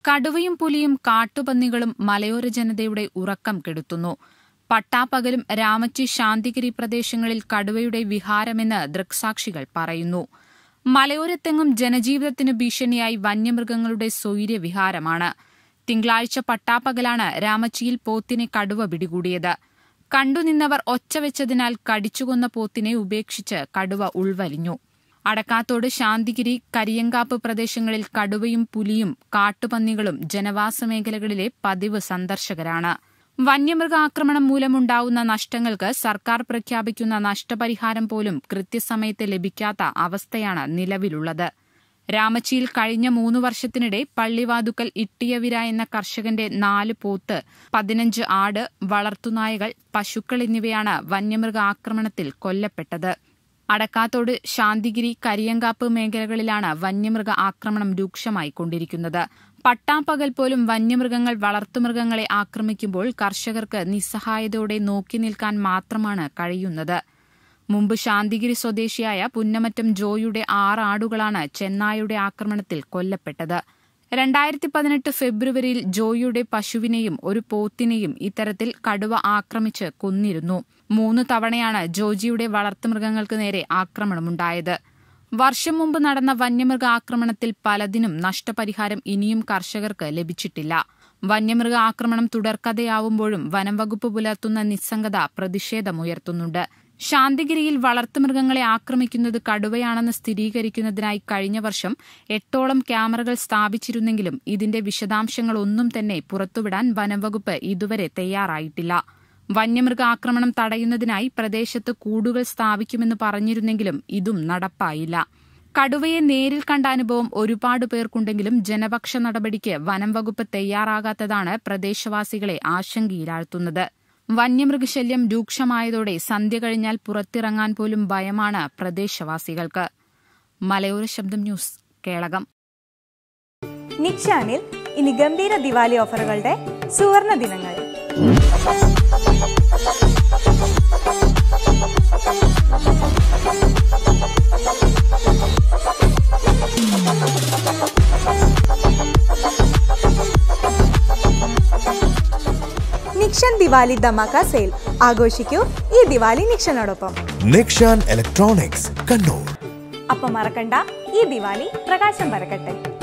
കടുവയും പുലിയും കാട്ടുപന്നികളും മലയോര ജനതയുടെ ഉറക്കം കെടുത്തുന്നു പട്ടാപ്പകലും രാമച്ചി ശാന്തിഗിരി പ്രദേശങ്ങളിൽ കടുവയുടെ വിഹാരമെന്ന് ദൃക്സാക്ഷികൾ പറയുന്നു മലയോരത്തെങ്ങും ജനജീവിതത്തിന് ഭീഷണിയായി വന്യമൃഗങ്ങളുടെ സ്വൈര്യവിഹാരമാണ് തിങ്കളാഴ്ച പട്ടാപ്പകലാണ് രാമച്ചിയിൽ പോത്തിനെ കടുവ പിടികൂടിയത് കണ്ടുനിന്നവർ ഒച്ചവെച്ചതിനാൽ കടിച്ചുകൊന്ന പോത്തിനെ ഉപേക്ഷിച്ച് കടുവ ഉൾവലിഞ്ഞു അടക്കാത്തോട് ശാന്തിഗിരി കരിയങ്കാപ്പ് പ്രദേശങ്ങളിൽ കടുവയും പുലിയും കാട്ടുപന്നികളും ജനവാസ മേഖലകളിലെ പതിവ് സന്ദർശകരാണ് വന്യമൃഗാക്രമണം മൂലമുണ്ടാവുന്ന നഷ്ടങ്ങൾക്ക് സർക്കാർ പ്രഖ്യാപിക്കുന്ന നഷ്ടപരിഹാരം പോലും കൃത്യസമയത്ത് ലഭിക്കാത്ത അവസ്ഥയാണ് നിലവിലുള്ളത് രാമച്ചിയിൽ കഴിഞ്ഞ മൂന്ന് വർഷത്തിനിടെ പള്ളിവാതുക്കൽ ഇട്ടിയവിര എന്ന കർഷകന്റെ നാല് പോത്ത് പതിനഞ്ച് ആട് വളർത്തുനായകൾ പശുക്കൾ എന്നിവയാണ് വന്യമൃഗ ആക്രമണത്തിൽ കൊല്ലപ്പെട്ടത് അടക്കാത്തോട് ശാന്തിഗിരി കരിയങ്കാപ്പ് മേഖലകളിലാണ് വന്യമൃഗ ആക്രമണം രൂക്ഷമായി കൊണ്ടിരിക്കുന്നത് പട്ടാപ്പകൽ പോലും വന്യമൃഗങ്ങൾ വളർത്തുമൃഗങ്ങളെ ആക്രമിക്കുമ്പോൾ കർഷകർക്ക് നിസ്സഹായതയോടെ നോക്കി നിൽക്കാൻ മാത്രമാണ് കഴിയുന്നത് മുമ്പ് ശാന്തിഗിരി സ്വദേശിയായ പുന്നമറ്റം ജോയുടെ ആറ് ആടുകളാണ് ചെന്നായുടെ ആക്രമണത്തിൽ കൊല്ലപ്പെട്ടത് രണ്ടായിരത്തി പതിനെട്ട് ഫെബ്രുവരിയിൽ ജോയിയുടെ പശുവിനെയും ഒരു പോത്തിനെയും ഇത്തരത്തിൽ കടുവ ആക്രമിച്ച് കൊന്നിരുന്നു മൂന്ന് തവണയാണ് ജോജിയുടെ വളർത്തുമൃഗങ്ങൾക്ക് നേരെ ആക്രമണമുണ്ടായത് വർഷം മുമ്പ് നടന്ന വന്യമൃഗ ആക്രമണത്തിൽ പലതിനും നഷ്ടപരിഹാരം ഇനിയും കർഷകർക്ക് ലഭിച്ചിട്ടില്ല വന്യമൃഗ ആക്രമണം തുടർക്കഥയാവുമ്പോഴും വനം വകുപ്പ് പുലർത്തുന്ന നിസ്സംഗത പ്രതിഷേധമുയർത്തുന്നുണ്ട് ശാന്തിഗിരിയിൽ വളർത്തുമൃഗങ്ങളെ ആക്രമിക്കുന്നത് കടുവയാണെന്ന് സ്ഥിരീകരിക്കുന്നതിനായി കഴിഞ്ഞ വർഷം എട്ടോളം ക്യാമറകൾ സ്ഥാപിച്ചിരുന്നെങ്കിലും ഇതിന്റെ വിശദാംശങ്ങളൊന്നും തന്നെ പുറത്തുവിടാൻ വനംവകുപ്പ് ഇതുവരെ തയ്യാറായിട്ടില്ല വന്യമൃഗ ആക്രമണം തടയുന്നതിനായി പ്രദേശത്ത് കൂടുകൾ സ്ഥാപിക്കുമെന്ന് പറഞ്ഞിരുന്നെങ്കിലും ഇതും നടപ്പായില്ല കടുവയെ നേരിൽ കണ്ട അനുഭവം ഒരുപാട് പേർക്കുണ്ടെങ്കിലും ജനപക്ഷ നടപടിക്ക് വനം വകുപ്പ് തയ്യാറാകാത്തതാണ് പ്രദേശവാസികളെ ആശങ്കയിലാഴ്ത്തുന്നത് വന്യമൃഗശല്യം രൂക്ഷമായതോടെ സന്ധ്യ കഴിഞ്ഞാൽ പുറത്തിറങ്ങാൻ പോലും ഭയമാണ് പ്രദേശവാസികൾക്ക് മലയോര ശബ്ദം ന്യൂസ് കേളകം നിക്ഷാനിൽ ഇനി ഗംഭീര ദിവാലി ഓഫറുകളുടെ സുവർണ ദിനങ്ങൾ നിക്ഷൻ ദിവാലി ധമാക്ക സെയിൽ ആഘോഷിക്കൂ ഈ ദിവാലി നിക്ഷനോടൊപ്പം നിക്ഷാൻ ഇലക്ട്രോണിക്സ് കണ്ണൂർ അപ്പം മറക്കണ്ട ഈ ദിവാലി പ്രകാശം പരക്കട്ടെ